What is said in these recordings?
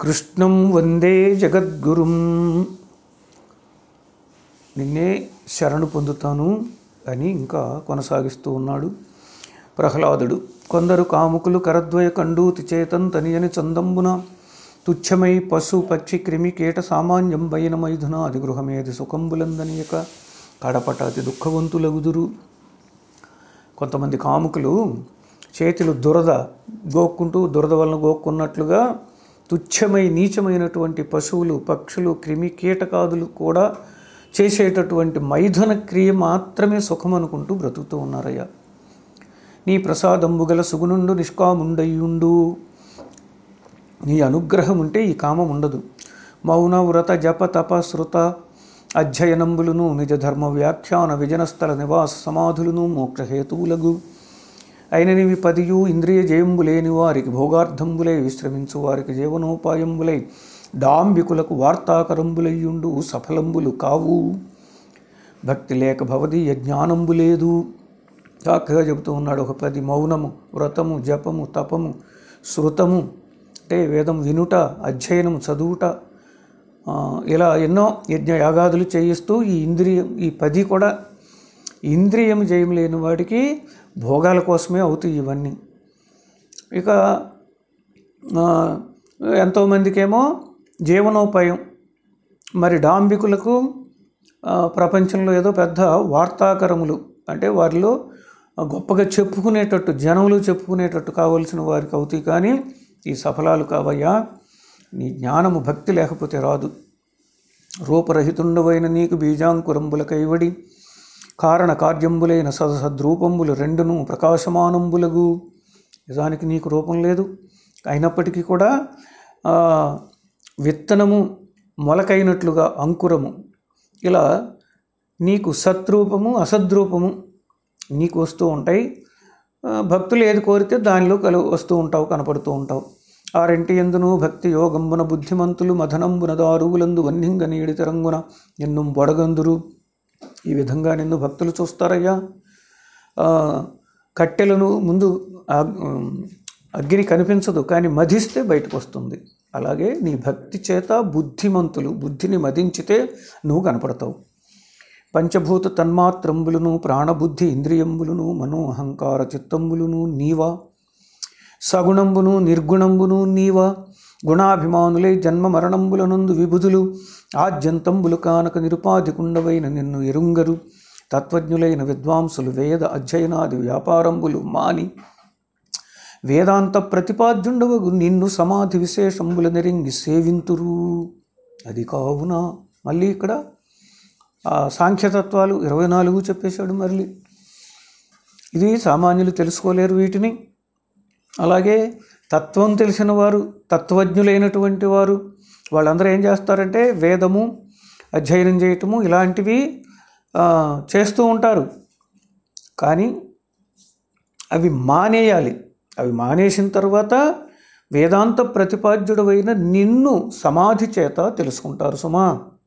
కృష్ణం వందే జగద్గురుం నిన్నే శరణు పొందుతాను అని ఇంకా కొనసాగిస్తూ ఉన్నాడు ప్రహ్లాదుడు కొందరు కాముకులు కరద్వయ కండూతి చేతం తనియని చందంబున తుచ్చమై పశు పక్షి క్రిమి కీట సామాన్యం బైన మైథున అది గృహమేది సుఖంబులందనియక కడపట అతి దుఃఖవంతులగుదురు కొంతమంది కాముకులు చేతులు దురద గోక్కుంటూ దురద వలన గోక్కున్నట్లుగా తుచ్చమై నీచమైనటువంటి పశువులు పక్షులు క్రిమి కీటకాదులు కూడా చేసేటటువంటి మైథున క్రియ మాత్రమే సుఖం అనుకుంటూ బ్రతుకుతూ ఉన్నారయ్యా నీ ప్రసాదంబు గల సుగుణుండు నిష్కాముండయ్యుండు నీ అనుగ్రహం ఉంటే ఈ కామం ఉండదు మౌన వ్రత జప తప శృత అధ్యయనంబులును నిజ ధర్మ వ్యాఖ్యాన విజనస్థల నివాస సమాధులను మోక్షహేతువులగు అయిననివి పదియు ఇంద్రియ జయంబు లేని వారికి భోగార్థంబులై విశ్రమించు వారికి జీవనోపాయంబులై డాంబికులకు వార్తాకరంబులయ్యుండు సఫలంబులు కావు భక్తి లేక భవదీయ జ్ఞానంబు లేదు చక్కగా చెబుతూ ఉన్నాడు ఒక పది మౌనము వ్రతము జపము తపము శృతము అంటే వేదం వినుట అధ్యయనం చదువుట ఆ, ఇలా ఎన్నో యజ్ఞ యాగాదులు చేయిస్తూ ఈ ఇంద్రియం ఈ పది కూడా ఇంద్రియం జయం లేని వాడికి భోగాల కోసమే అవుతాయి ఇవన్నీ ఇక ఆ, ఎంతోమందికేమో జీవనోపాయం మరి డాంబికులకు ఆ, ప్రపంచంలో ఏదో పెద్ద వార్తాకరములు అంటే వారిలో గొప్పగా చెప్పుకునేటట్టు జనములు చెప్పుకునేటట్టు కావలసిన వారికి అవుతాయి కానీ ఈ సఫలాలు కావయ్యా నీ జ్ఞానము భక్తి లేకపోతే రాదు రూపరహితుండవైన నీకు బీజాంకురంబుల కైవడి కారణ కార్యంబులైన సదసద్రూపంబులు రెండును ప్రకాశమానంబులగు నిజానికి నీకు రూపం లేదు అయినప్పటికీ కూడా ఆ, విత్తనము మొలకైనట్లుగా అంకురము ఇలా నీకు సత్రూపము అసద్రూపము నీకు వస్తూ ఉంటాయి ఆ, భక్తులు ఏది కోరితే దానిలో కలు వస్తూ ఉంటావు కనపడుతూ ఉంటావు ఆరింటి ఎందును భక్తి యోగంబున బుద్ధిమంతులు మధనంబున దారువులందు వన్నింగ నీడి తెరంగున ఎన్ను బొడగందురు ఈ విధంగా నిన్ను భక్తులు చూస్తారయ్యా ఆ, కట్టెలను ముందు ఆ- అగ్ని కనిపించదు కానీ మధిస్తే బయటకు వస్తుంది అలాగే నీ భక్తి చేత బుద్ధిమంతులు బుద్ధిని మదించితే నువ్వు కనపడతావు పంచభూత తన్మాత్రంబులను ప్రాణబుద్ధి ఇంద్రియంబులను మనో అహంకార చిత్తంబులను నీవా సగుణంబును నిర్గుణంబును నీవా గుణాభిమానులై జన్మ మరణంబులనందు విబుధులు ఆద్యంతంబులు కానక నిరుపాధికుండవైన నిన్ను ఎరుంగరు తత్వజ్ఞులైన విద్వాంసులు వేద అధ్యయనాది వ్యాపారంబులు మాని వేదాంత ప్రతిపాద్యుండవగు నిన్ను సమాధి విశేషంబుల నెరింగి సేవింతురు అది కావున మళ్ళీ ఇక్కడ ఆ సాంఖ్యతత్వాలు ఇరవై నాలుగు చెప్పేశాడు మళ్ళీ ఇది సామాన్యులు తెలుసుకోలేరు వీటిని అలాగే తత్వం తెలిసిన వారు తత్వజ్ఞులైనటువంటి వారు వాళ్ళందరూ ఏం చేస్తారంటే వేదము అధ్యయనం చేయటము ఇలాంటివి ఆ, చేస్తూ ఉంటారు కానీ అవి మానేయాలి అవి మానేసిన తర్వాత వేదాంత ప్రతిపాద్యుడవైన నిన్ను సమాధి చేత తెలుసుకుంటారు సుమా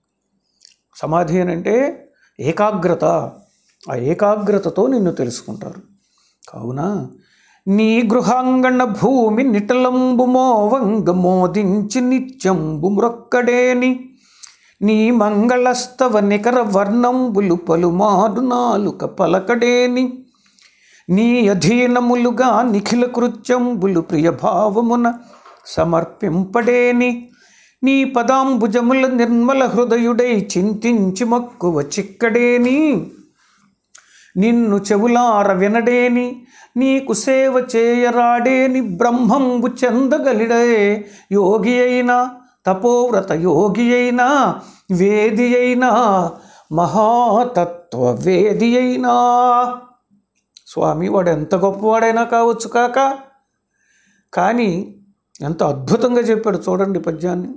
సమాధి అని అంటే ఏకాగ్రత ఆ ఏకాగ్రతతో నిన్ను తెలుసుకుంటారు కావున నీ గృహాంగణ భూమి నిటలంబు మోవంగ మోదించి నిత్యంబు మ్రొక్కడేని నీ మంగళస్తవ నికర వర్ణంబులు పలుమారు నాలుక పలకడేని నీ అధీనములుగా నిఖిల కృత్యంబులు ప్రియభావమున సమర్పింపడేని నీ పదాంబుజముల నిర్మల హృదయుడై చింతించి మక్కువ చిక్కడేని నిన్ను చెవులార వినడేని నీకు సేవ చేయరాడేని బ్రహ్మంబు చెందగలిడే యోగి అయినా తపోవ్రత యోగి అయినా వేది అయినా మహాతత్వ వేది అయినా స్వామి వాడు ఎంత గొప్పవాడైనా కావచ్చు కాక కానీ ఎంత అద్భుతంగా చెప్పాడు చూడండి పద్యాన్ని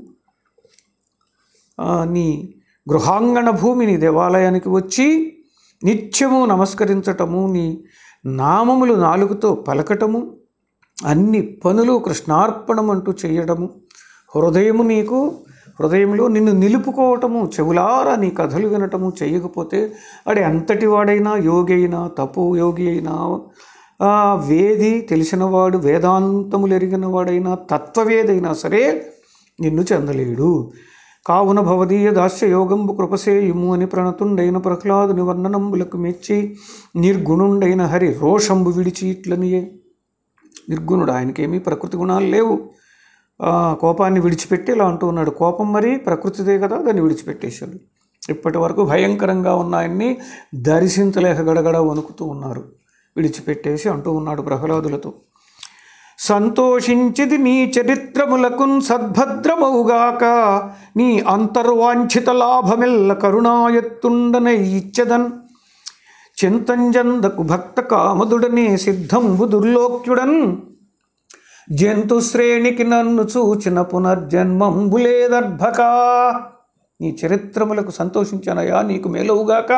ఆ, నీ గృహాంగణ భూమి నీ దేవాలయానికి వచ్చి నిత్యము నమస్కరించటము నీ నామములు నాలుగుతో పలకటము అన్ని పనులు కృష్ణార్పణం అంటూ చేయడము హృదయము నీకు హృదయంలో నిన్ను నిలుపుకోవటము చెవులారా నీ కథలు వినటము చేయకపోతే అడే అంతటి వాడైనా యోగి అయినా తపో యోగి అయినా ఆ, వేది తెలిసినవాడు వేదాంతములు ఎరిగిన వాడైనా తత్వవేదైనా సరే నిన్ను చెందలేడు కావున భవదీయ దాస్యయోగంబు కృపసేయుము అని ప్రణతుండైన ప్రహ్లాదుని వర్ణనంబులకు మెచ్చి నిర్గుణుండైన హరి రోషంబు విడిచి ఇట్లనియే నిర్గుణుడు ఆయనకేమీ ప్రకృతి గుణాలు లేవు ఆ, కోపాన్ని విడిచిపెట్టి ఇలా అంటూ ఉన్నాడు కోపం మరి ప్రకృతిదే కదా దాన్ని విడిచిపెట్టేశాడు ఇప్పటి వరకు భయంకరంగా ఉన్న ఆయన్ని దర్శించలేక గడగడ వణుకుతూ ఉన్నారు విడిచిపెట్టేసి అంటూ ఉన్నాడు ప్రహ్లాదులతో సంతోషించిది నీ చరిత్రములకున్ సద్భద్రమవుగాక నీ అంతర్వాంఛిత లాభమెల్ల కరుణాయత్తుండనై ఇచ్చదన్ చింతంజందకు భక్త కామదుడనే సిద్ధంబు దుర్లోక్యుడన్ జంతు శ్రేణికి నన్ను చూచిన పునర్జన్మంబు లేదర్భకా నీ చరిత్రములకు సంతోషించానయా నీకు మేలవుగాక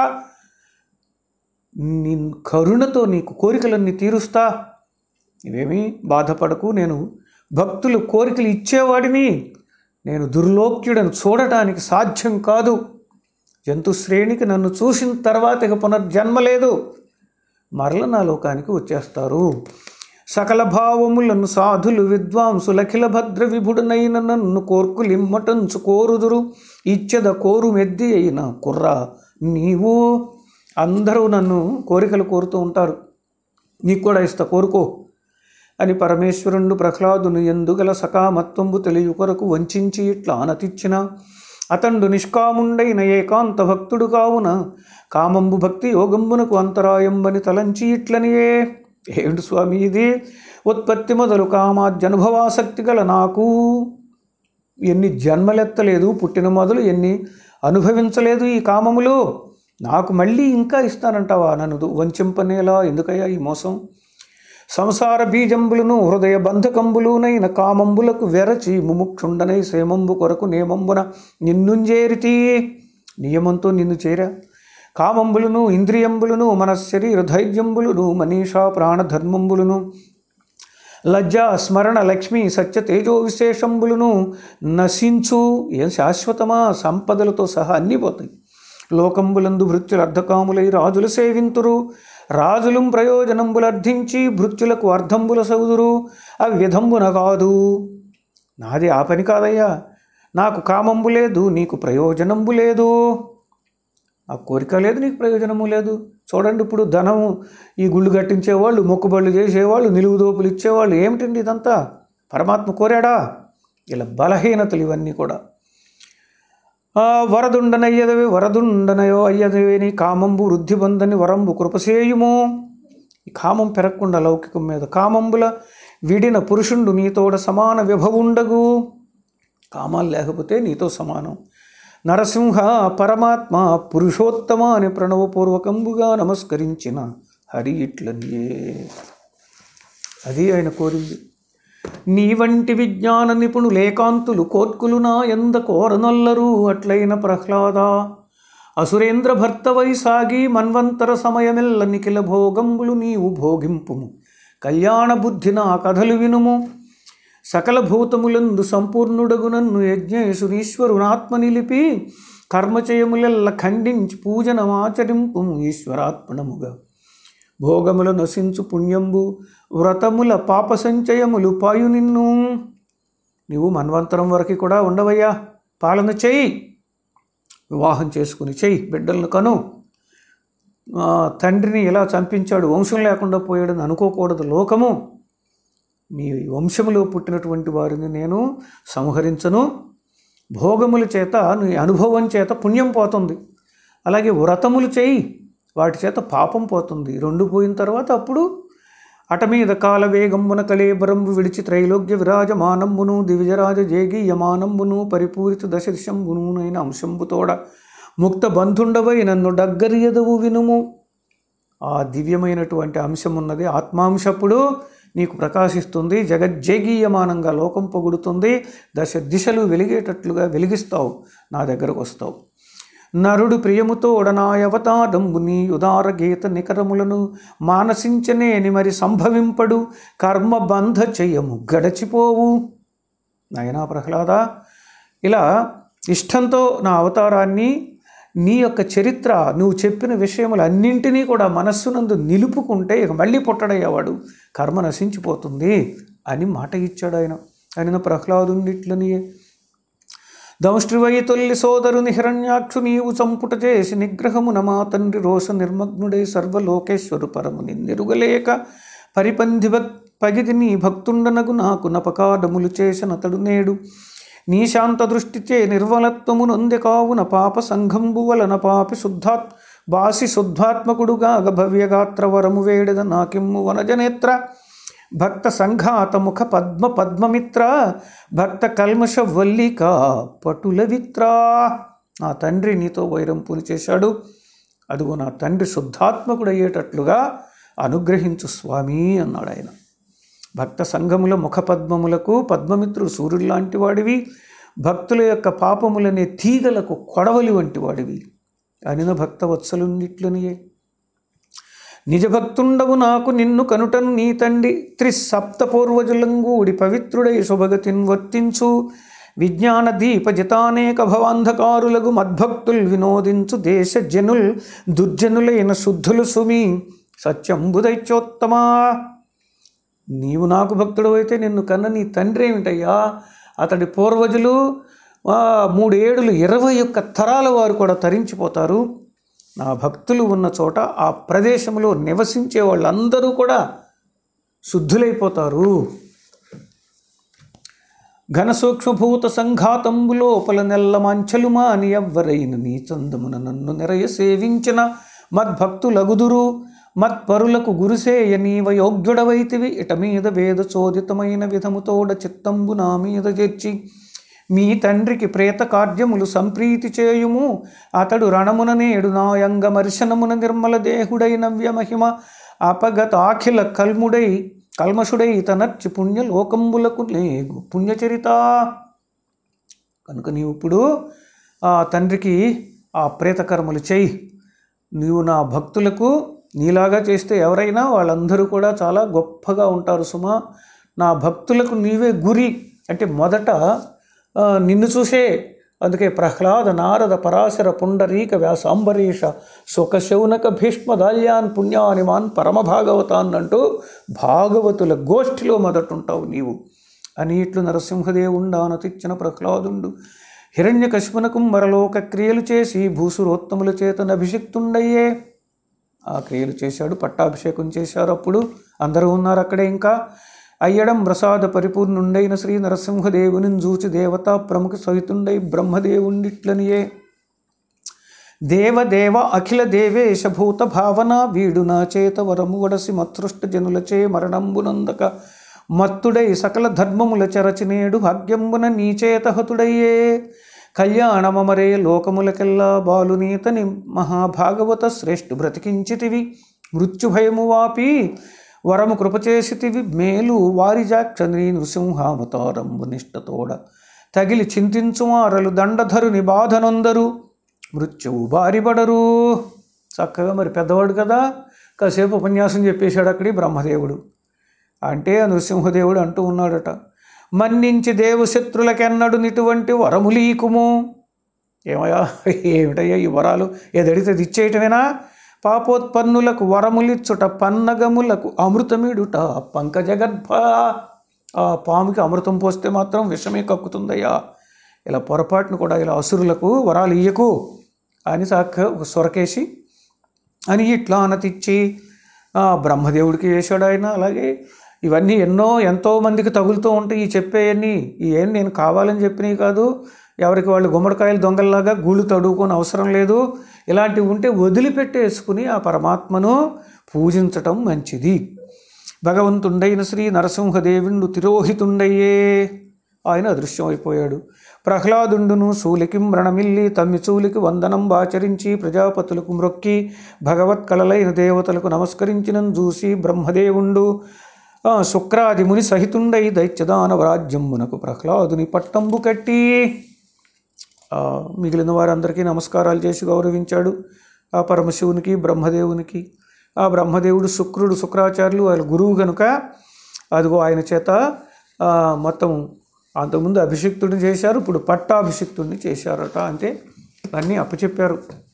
నీ కరుణతో నీకు కోరికలన్నీ తీరుస్తా ఇవేమీ బాధపడకు నేను భక్తులు కోరికలు ఇచ్చేవాడిని నేను దుర్లోక్యుడని చూడటానికి సాధ్యం కాదు జంతు శ్రేణికి నన్ను చూసిన తర్వాత ఇక పునర్జన్మ లేదు మరల నా లోకానికి వచ్చేస్తారు సకల భావములను సాధులు విద్వాంసులఖిల భద్ర విభుడనైన నన్ను కోర్కులిమ్మటంచు కోరుదురు ఇచ్చద కోరు మెద్ది అయిన కుర్ర నీవు అందరూ నన్ను కోరికలు కోరుతూ ఉంటారు నీకు కూడా ఇస్తా కోరుకో అని పరమేశ్వరుండు ప్రహ్లాదుని ఎందుగల సకామత్వంబు తెలియ కొరకు వంచించి ఇట్లా అనతిచ్చిన అతండు నిష్కాముండైన ఏకాంత భక్తుడు కావున కామంబు భక్తి యోగంబునకు అంతరాయంబని తలంచి ఇట్లనియే ఏమిటి స్వామి ఇది ఉత్పత్తి మొదలు కామాద్యనుభవాసక్తి గల నాకు ఎన్ని జన్మలెత్తలేదు పుట్టిన మొదలు ఎన్ని అనుభవించలేదు ఈ కామములు నాకు మళ్ళీ ఇంకా ఇస్తానంటావా నన్ను వంచింపనేలా ఎందుకయ్యా ఈ మోసం సంసార బీజంబులను హృదయ బంధకంబులునైన కామంబులకు వెరచి ముముక్షుండనై సేమంబు కొరకు నియమంబున నిన్నుంజేరితి నియమంతో నిన్ను చేరా కామంబులను ఇంద్రియంబులను మన శరీర ధైర్యంబులను మనీషా ప్రాణధర్మంబులను లజ్జ స్మరణ లక్ష్మి సత్య తేజో విశేషంబులను నశించు ఏం శాశ్వతమా సంపదలతో సహా అన్నీ పోతాయి లోకంబులందు భృత్యులు అర్ధకాములై రాజులు సేవింతురు రాజులు ప్రయోజనంబులర్థించి భృత్యులకు అర్ధంబుల సౌదురు అవి విధంబున కాదు నాది ఆ పని కాదయ్యా నాకు కామంబు లేదు నీకు ప్రయోజనంబు లేదు ఆ కోరిక లేదు నీకు ప్రయోజనము లేదు చూడండి ఇప్పుడు ధనము ఈ గుళ్ళు కట్టించేవాళ్ళు మొక్కుబళ్ళు చేసేవాళ్ళు నిలువు దోపులు ఇచ్చేవాళ్ళు ఏమిటండి ఇదంతా పరమాత్మ కోరాడా ఇలా బలహీనతలు ఇవన్నీ కూడా ఆ వరదుండనయ్యదవి వరదుండనయో అయ్యదవి నీ కామంబు వృద్ధి పొందని వరంబు కృపసేయుము ఈ కామం పెరగకుండా లౌకికం మీద కామంబుల విడిన పురుషుండు నీతోడ సమాన విభవుండగు కామాలు లేకపోతే నీతో సమానం నరసింహ పరమాత్మ పురుషోత్తమ అని ప్రణవపూర్వకంబుగా నమస్కరించిన హరి ఇట్లనియే అది ఆయన కోరింది నీ వంటి విజ్ఞాన నిపుణులేకాంతులు కోర్కులు నా ఎంద కోరనల్లరు అట్లైన ప్రహ్లాద అసురేంద్ర భర్తవై సాగి మన్వంతర సమయమెల్ల నిఖిల భోగంబులు నీవు భోగింపుము కళ్యాణ బుద్ధి నా కథలు వినుము సకల భూతములందు సంపూర్ణుడగునన్ను యజ్ఞేశురీశ్వరునాత్మ నిలిపి కర్మచయములెల్ల ఖండించి పూజనమాచరింపు ఈశ్వరాత్మనముగా భోగముల నశించు పుణ్యంబు వ్రతముల పాప సంచయములు పాయు నిన్ను నీవు మన్వంతరం వరకు కూడా ఉండవయ్యా పాలన చెయ్యి వివాహం చేసుకుని చెయ్యి బిడ్డలను కను ఆ, తండ్రిని ఎలా చంపించాడు వంశం లేకుండా పోయాడని అనుకోకూడదు లోకము నీ వంశములో పుట్టినటువంటి వారిని నేను సంహరించను భోగముల చేత నీ అనుభవం చేత పుణ్యం పోతుంది అలాగే వ్రతములు చేయి వాటి చేత పాపం పోతుంది రెండు పోయిన తర్వాత అప్పుడు అట మీద కాల వేగంబున కలేబరంబు విడిచి త్రైలోక్య విరాజమానంబును దివిజరాజ జేగీయమానంబును పరిపూరిత దశ దిశంబునునైన అంశంబుతోడ ముక్త బంధుండవై నన్ను డగ్గరియదవు వినుము ఆ దివ్యమైనటువంటి అంశం ఉన్నది ఆత్మాంశప్పుడు నీకు ప్రకాశిస్తుంది జగజ్జేగీయమానంగా లోకం పొగుడుతుంది దశ దిశలు వెలిగేటట్లుగా వెలిగిస్తావు నా దగ్గరకు వస్తావు నరుడు ప్రియముతో ఒడనాయవతారంబు నీ ఉదార గీత నికరములను మానసించనేని మరి సంభవింపడు కర్మబంధ చెయ్యము గడచిపోవు నాయనా ప్రహ్లాద ఇలా ఇష్టంతో నా అవతారాన్ని నీ యొక్క చరిత్ర నువ్వు చెప్పిన విషయములన్నింటినీ కూడా మనస్సునందు నిలుపుకుంటే ఇక మళ్ళీ పుట్టడయ్యేవాడు కర్మ నశించిపోతుంది అని మాట ఇచ్చాడు ఆయన ఆయన ప్రహ్లాదుండిట్లని దంష్ట్రివై తొల్లి సోదరుని హిరణ్యాక్షు నీవు చంపుట చేసి నిగ్రహమున మా తండ్రి రోష నిర్మగ్నుడై సర్వలోకేశ్వరు పరముని నిరుగలేక పరిపంధి భక్ పగిది నీ భక్తుండనగు నాకు నపకాడములు చేసినతడు నేడు నీ శాంత దృష్టిచే నిర్మలత్వము నొందె కావున పాప సంఘంబు వలన పాపి శుద్ధాత్ బాసి శుద్ధాత్మకుడుగా భవ్యగాత్ర వరము వేడద నాకిమ్ము వనజనేత్ర భక్త సంఘాత ముఖ పద్మ పద్మమిత్ర భక్త కల్మష వల్లిక పటుల విత్ర నా తండ్రి నీతో వైరం పూని చేశాడు అదిగో నా తండ్రి శుద్ధాత్మకుడు అయ్యేటట్లుగా అనుగ్రహించు స్వామి అన్నాడు ఆయన భక్త సంఘముల ముఖపద్మములకు పద్మమిత్రుడు సూర్యుడు లాంటి వాడివి భక్తుల యొక్క పాపములనే తీగలకు కొడవలి వంటి వాడివి అనిన భక్త వత్సలున్నిట్లనియే నిజభక్తుండవు నాకు నిన్ను కనుటన్ నీ తండ్రి త్రిసప్త పూర్వజులంగూడి పవిత్రుడై శుభగతిన్ వర్తించు విజ్ఞాన దీప జితానేక భవాంధకారులకు మద్భక్తుల్ వినోదించు దేశ జనుల్ దుర్జనులైన శుద్ధులు సుమి సత్యంబుదైత్యోత్తమా నీవు నాకు భక్తుడు అయితే నిన్ను కన్న నీ తండ్రి ఏమిటయ్యా అతడి పూర్వజులు ఆ, మూడేడులు ఇరవై ఒక్క తరాల వారు కూడా తరించిపోతారు నా భక్తులు ఉన్న చోట ఆ ప్రదేశంలో నివసించే వాళ్ళందరూ కూడా శుద్ధులైపోతారు ఘన సూక్ష్మభూత సంఘాతంబు లోపల నెల్ల మంచలు మాని ఎవ్వరైన నీ చందమున నన్ను నిరయ సేవించిన మద్భక్తులగుదురు మత్పరులకు గురుసేయ నీవ యోగ్యుడవైతివి ఇట మీద వేద చోదితమైన విధముతోడ చిత్తంబు నా మీద చేర్చి మీ తండ్రికి ప్రేత కార్యములు సంప్రీతి చేయుము అతడు రణమున నేడు నాయంగ మర్శనమున నిర్మల దేహుడై నవ్యమహిమ అపగతాఖిల కల్ముడై కల్మషుడై తనర్చి పుణ్యలోకంబులకు లేగు పుణ్యచరిత కనుక నీవు ఇప్పుడు ఆ తండ్రికి ఆ ప్రేతకర్మలు చేయి నీవు నా భక్తులకు నీలాగా చేస్తే ఎవరైనా వాళ్ళందరూ కూడా చాలా గొప్పగా ఉంటారు సుమా నా భక్తులకు నీవే గురి అంటే మొదట ఆ, నిన్ను చూసే అందుకే ప్రహ్లాద నారద పరాశర పుండరీక వ్యాసాంబరీష సుఖ శౌనక భీష్మ దాల్యాన్ పుణ్యాని మాన్ పరమ భాగవతాన్ అంటూ భాగవతుల గోష్ఠిలో మొదటుంటావు నీవు అని ఇట్లు నరసింహదేవుండానతిచ్చిన ప్రహ్లాదుండు హిరణ్య కశిపునకు మరలోక క్రియలు చేసి భూసురోత్తముల చేతన అభిషిక్తుండయ్యే ఆ క్రియలు చేశాడు పట్టాభిషేకం చేశారు అప్పుడు అందరూ ఉన్నారు అక్కడే ఇంకా అయ్యడం ప్రసాద పరిపూర్ణుండైన శ్రీ నరసింహదేవుని జూచి దేవతా ప్రముఖ సహితుండై బ్రహ్మదేవుండిట్లనియే దేవదేవ అఖిల దేవేశ భూత భావన వీడు నా చేత వరము వడసి మత్సృష్ట జనులచే మరణంబునందక మత్తుడై సకల ధర్మముల చరచినేడు భాగ్యంబున నీచేత హతుడయ్యే కళ్యాణమమరే లోకములకెల్లా బాలునీతని మహాభాగవత శ్రేష్ఠు బ్రతికించితివి మృత్యుభయము వాపి వరము కృపచేసితివి మేలు వారిజాక్షని నృసింహామతారంబు నిష్టతోడ తగిలి చింతించుమారలు దండధరుని బాధనొందరు మృత్యువు బారిపడరు చక్కగా మరి పెద్దవాడు కదా కాసేపు ఉపన్యాసం చెప్పేశాడు అక్కడి బ్రహ్మదేవుడు అంటే ఆ నృసింహదేవుడు అంటూ ఉన్నాడట మన్నించి దేవశత్రులకెన్నడు నిటువంటి వరములీకుము ఏమయ్యా ఏమిటయ్యా ఈ వరాలు ఏదడితే అది ఇచ్చేయటమేనా పాపోత్పన్నులకు వరములిచ్చుట పన్నగములకు అమృతమిడుట పంకజగర్భ ఆ పాముకి అమృతం పోస్తే మాత్రం విషమే కక్కుతుందయ్యా ఇలా పొరపాటును కూడా ఇలా అసురులకు వరాలు ఇయ్యకు అని చక్క సొరకేసి అని ఇట్లా అనతిచ్చి ఆ, బ్రహ్మదేవుడికి వేశాడు ఆయన అలాగే ఇవన్నీ ఎన్నో ఎంతో మందికి తగులుతూ ఉంటాయి ఈ చెప్పేయన్నీ ఈ ఏం నేను కావాలని చెప్పినవి కాదు ఎవరికి వాళ్ళు గుమ్మడికాయలు దొంగల్లాగా గూళ్ళు తడువుకొని అవసరం లేదు ఇలాంటివి ఉంటే వదిలిపెట్టేసుకుని ఆ పరమాత్మను పూజించటం మంచిది భగవంతుండైన శ్రీ నరసింహదేవుండు తిరోహితుండయ్యే ఆయన అదృశ్యమైపోయాడు ప్రహ్లాదుండును శూలికి మ్రణమిల్లి తమ్మి చూలికి వందనం బాచరించి ప్రజాపతులకు మ్రొక్కి భగవత్ కళలైన దేవతలకు నమస్కరించినను చూసి బ్రహ్మదేవుండు ఆ, శుక్రాది ముని సహితుండై దైత్యదానవ రాజ్యమునకు ప్రహ్లాదుని పట్టంబు కట్టి ఆ, మిగిలిన వారందరికీ నమస్కారాలు చేసి గౌరవించాడు ఆ పరమశివునికి బ్రహ్మదేవునికి ఆ బ్రహ్మదేవుడు శుక్రుడు శుక్రాచార్యులు వాళ్ళ గురువు కనుక అదిగో ఆయన చేత ఆ, మొత్తం అంతకుముందు అభిషిక్తుడిని చేశారు ఇప్పుడు పట్టాభిషిక్తుడిని చేశారట అంటే అన్నీ అప్పచెప్పారు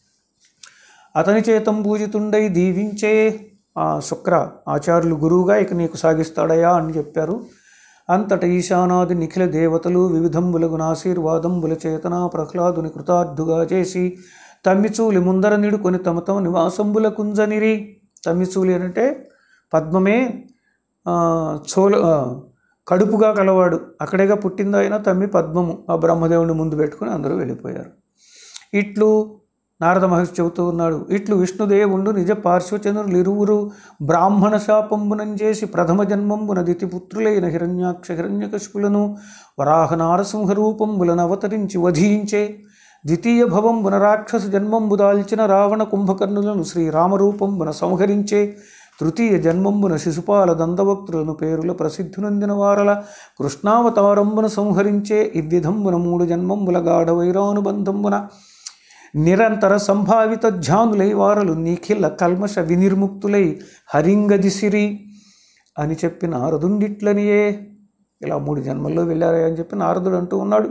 అతని చేతం పూజితుండై దీవించే ఆ శుక్ర ఆచార్యులు గురువుగా ఇక నీకు సాగిస్తాడయా అని చెప్పారు అంతట ఈశానాది నిఖిల దేవతలు వివిధంబులగున ఆశీర్వాదంబుల చేతన ప్రహ్లాదుని కృతార్థుగా చేసి తమ్మిచూలి ముందర నిడుకొని తమ తమ నివాసంబుల కుంజనిరి తమ్మిచూలి అంటే పద్మమే ఆ, చోల ఆ, కడుపుగా కలవాడు అక్కడేగా పుట్టింది ఆయన తమ్మి పద్మము ఆ బ్రహ్మదేవుని ముందు పెట్టుకుని అందరూ వెళ్ళిపోయారు ఇట్లు నారద మహర్షి చెబుతూ ఉన్నాడు ఇట్లు విష్ణుదేవుండు నిజ పార్శ్వచంద్రులు ఇరువురు బ్రాహ్మణ శాపంబునం చేసి ప్రథమ జన్మంబున దితిపుత్రులైన హిరణ్యాక్ష హిరణ్యకశిపులను వరాహ నారసింహ రూపంబులను అవతరించి వధించే ద్వితీయ భవంబున రాక్షస జన్మంబు దాల్చిన రావణ కుంభకర్ణులను శ్రీరామరూపంబున సంహరించే తృతీయ జన్మంబున శిశుపాల దందవక్తులను పేరుల ప్రసిద్ధునందిన వారల కృష్ణావతారంబున సంహరించే ఇద్విధంబున మూడు జన్మంబుల గాఢ వైరానుబంధంబున నిరంతర సంభావిత ధ్యానులై వారలు నిఖిల కల్మష వినిర్ముక్తులై హరింగదిసిరి అని చెప్పి నారదుండిట్లనియే ఇలా మూడు జన్మల్లో వెళ్ళారే అని చెప్పి నారదుడు అంటూ ఉన్నాడు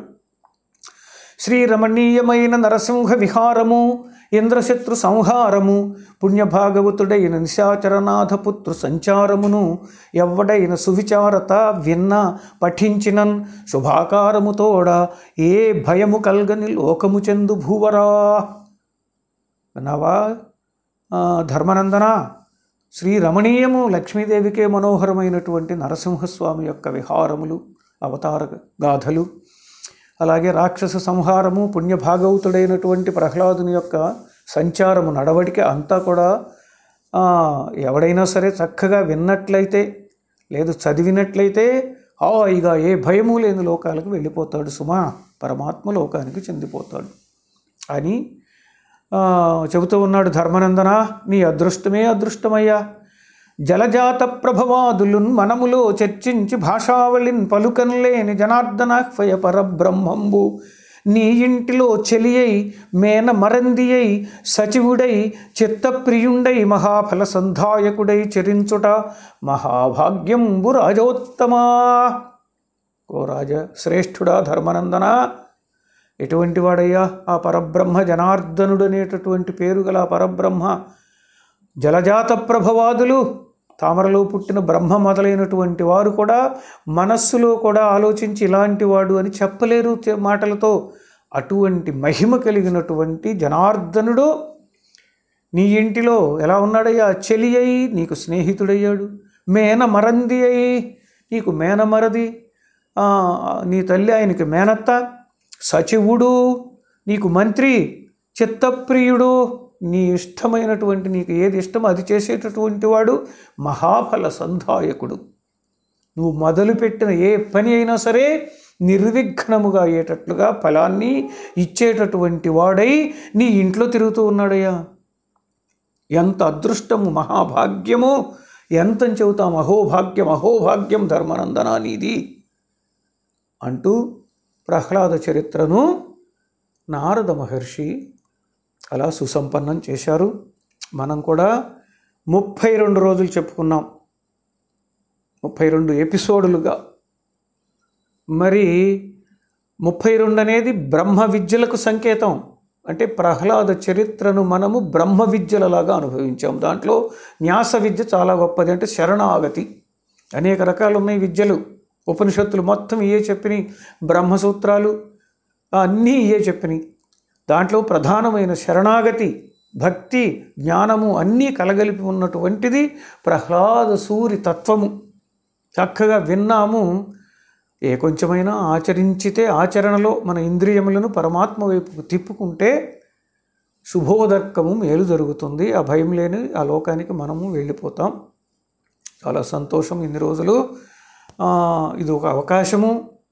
శ్రీరమణీయమైన నరసింహ విహారము ఇంద్రశత్రు సంహారము పుణ్యభాగవతుడైన నిశాచరనాథపుత్రు సంచారమును ఎవ్వడైన సువిచారత విన్న పఠించినన్ శుభాకారముతోడ ఏ భయము కల్గని లోకము చెందు భూవరా విన్నావా ఆ, ధర్మనందన శ్రీ రమణీయము లక్ష్మీదేవికే మనోహరమైనటువంటి నరసింహస్వామి యొక్క విహారములు అవతార గాథలు అలాగే రాక్షస సంహారము పుణ్యభాగవతుడైనటువంటి ప్రహ్లాదుని యొక్క సంచారము నడవడిక అంతా కూడా ఆ, ఎవడైనా సరే చక్కగా విన్నట్లయితే లేదు చదివినట్లయితే హాయిగా ఏ భయము లేని లోకాలకు వెళ్ళిపోతాడు సుమా పరమాత్మ లోకానికి చెందిపోతాడు అని ఆ, చెబుతూ ఉన్నాడు ధర్మనందన నీ అదృష్టమే అదృష్టమయ్యా జలజాత ప్రభవాదులున్ మనములో చర్చించి భాషావళిన్ పలుకన్లేని జనార్దనాహ్వయ పరబ్రహ్మంబు నీ ఇంటిలో చెలియై మేన మరందియై సచివుడై చిత్తప్రియుండై మహాఫల సంధాయకుడై చరించుట మహాభాగ్యంబు రాజోత్తమా ఓ రాజ శ్రేష్ఠుడా ధర్మనందన ఎటువంటి వాడయ్యా ఆ పరబ్రహ్మ జనార్దనుడు అనేటటువంటి పేరు గల ఆ పరబ్రహ్మ జలజాత ప్రభవాదులు తామరలో పుట్టిన బ్రహ్మ మొదలైనటువంటి వారు కూడా మనస్సులో కూడా ఆలోచించి ఇలాంటి వాడు అని చెప్పలేరు తె- మాటలతో అటువంటి మహిమ కలిగినటువంటి జనార్దనుడు నీ ఇంటిలో ఎలా ఉన్నాడయ్యా చెలి అయి నీకు స్నేహితుడయ్యాడు మేన మరంది అయి నీకు మేనమరది ఆ, నీ తల్లి ఆయనకి మేనత్త సచివుడు నీకు మంత్రి చిత్తప్రియుడు నీ ఇష్టమైనటువంటి నీకు ఏది ఇష్టమో అది చేసేటటువంటి వాడు మహాఫల సంధాయకుడు నువ్వు మొదలుపెట్టిన ఏ పని అయినా సరే నిర్విఘ్నముగా అయ్యేటట్లుగా ఫలాన్ని ఇచ్చేటటువంటి వాడై నీ ఇంట్లో తిరుగుతూ ఉన్నాడయ్యా ఎంత అదృష్టము మహాభాగ్యము ఎంతని చెబుతాం అహోభాగ్యం అహోభాగ్యం ధర్మనందన నీది అంటూ ప్రహ్లాద చరిత్రను నారద మహర్షి అలా సుసంపన్నం చేశారు మనం కూడా ముప్పై రెండు రోజులు చెప్పుకున్నాం ముప్పై రెండు ఎపిసోడులుగా మరి ముప్పై రెండు అనేది బ్రహ్మ విద్యలకు సంకేతం అంటే ప్రహ్లాద చరిత్రను మనము బ్రహ్మ విద్యలలాగా అనుభవించాం దాంట్లో న్యాస విద్య చాలా గొప్పది అంటే శరణాగతి అనేక రకాలు ఉన్నాయి విద్యలు ఉపనిషత్తులు మొత్తం ఇయే చెప్పినాయి బ్రహ్మసూత్రాలు అన్నీ ఇయే చెప్పినాయి దాంట్లో ప్రధానమైన శరణాగతి భక్తి జ్ఞానము అన్నీ కలగలిపి ఉన్నటువంటిది ప్రహ్లాద సూరి తత్వము చక్కగా విన్నాము ఏ కొంచెమైనా ఆచరించితే ఆచరణలో మన ఇంద్రియములను పరమాత్మ వైపుకు తిప్పుకుంటే శుభోదర్కము మేలు జరుగుతుంది ఆ భయం లేని ఆ లోకానికి మనము వెళ్ళిపోతాం చాలా సంతోషం ఇన్ని రోజులు ఆ, ఇది ఒక అవకాశము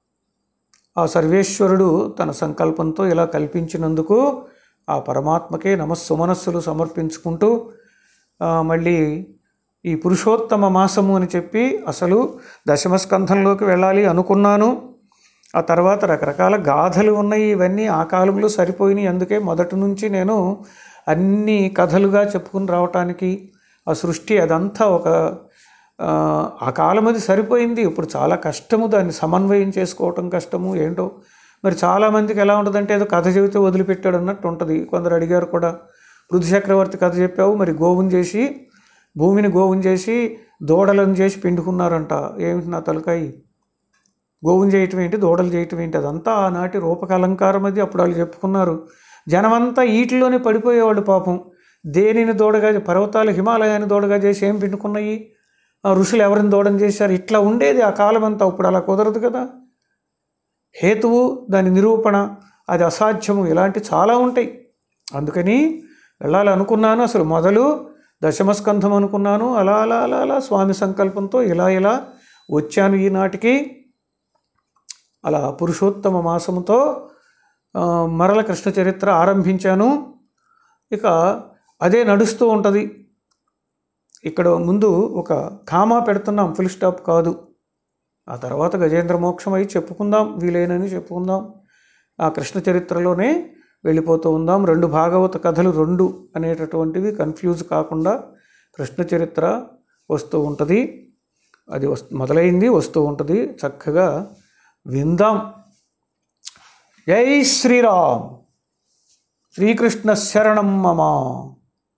ఆ సర్వేశ్వరుడు తన సంకల్పంతో ఇలా కల్పించినందుకు ఆ పరమాత్మకే నమస్సుమనస్సులు సమర్పించుకుంటూ ఆ, మళ్ళీ ఈ పురుషోత్తమ మాసము అని చెప్పి అసలు దశమస్కంధంలోకి వెళ్ళాలి అనుకున్నాను ఆ తర్వాత రకరకాల గాథలు ఉన్నాయి ఇవన్నీ ఆ కాలంలో సరిపోయినాయి అందుకే మొదటి నుంచి నేను అన్ని కథలుగా చెప్పుకుని రావటానికి ఆ సృష్టి అదంతా ఒక ఆ, ఆ కాలం అది సరిపోయింది ఇప్పుడు చాలా కష్టము దాన్ని సమన్వయం చేసుకోవటం కష్టము ఏంటో మరి చాలామందికి ఎలా ఉంటుందంటే ఏదో కథ చెబితే వదిలిపెట్టాడు అన్నట్టు ఉంటుంది కొందరు అడిగారు కూడా పృథు చక్రవర్తి కథ చెప్పావు మరి గోవుని చేసి భూమిని గోవుని చేసి దూడలను చేసి పిండుకున్నారంట ఏమిటి నా తలకాయి గోవుని చేయటం ఏంటి దూడలు చేయటం ఏంటి అదంతా ఆనాటి రూపకలంకారం అది అప్పుడు వాళ్ళు చెప్పుకున్నారు జనమంతా ఈటిలోనే పడిపోయేవాళ్ళు పాపం దేనిని దూడగా పర్వతాలు హిమాలయాన్ని దూడగా చేసి ఏం పిండుకున్నాయి ఆ ఋషులు ఎవరిని దూడం చేశారు ఇట్లా ఉండేది ఆ కాలం అంతా ఇప్పుడు అలా కుదరదు కదా హేతువు దాని నిరూపణ అది అసాధ్యము ఇలాంటి చాలా ఉంటాయి అందుకని వెళ్ళాలి అనుకున్నాను అసలు మొదలు దశమస్కంధం అనుకున్నాను అలా అలా అలా అలా స్వామి సంకల్పంతో ఇలా ఇలా వచ్చాను ఈనాటికి అలా పురుషోత్తమ మాసముతో ఆ, మరల కృష్ణ చరిత్ర ఆరంభించాను ఇక అదే నడుస్తూ ఉంటుంది ఇక్కడ ముందు ఒక కామా పెడుతున్నాం ఫుల్ స్టాప్ కాదు ఆ తర్వాత గజేంద్ర మోక్షం అయి చెప్పుకుందాం వీలైనని చెప్పుకుందాం ఆ కృష్ణ చరిత్రలోనే వెళ్ళిపోతూ ఉందాం రెండు భాగవత కథలు రెండు అనేటటువంటివి కన్ఫ్యూజ్ కాకుండా కృష్ణ చరిత్ర వస్తూ ఉంటుంది అది వస్తు మొదలైంది వస్తూ ఉంటుంది చక్కగా విందాం జై శ్రీరామ్ శ్రీకృష్ణ శరణం మమ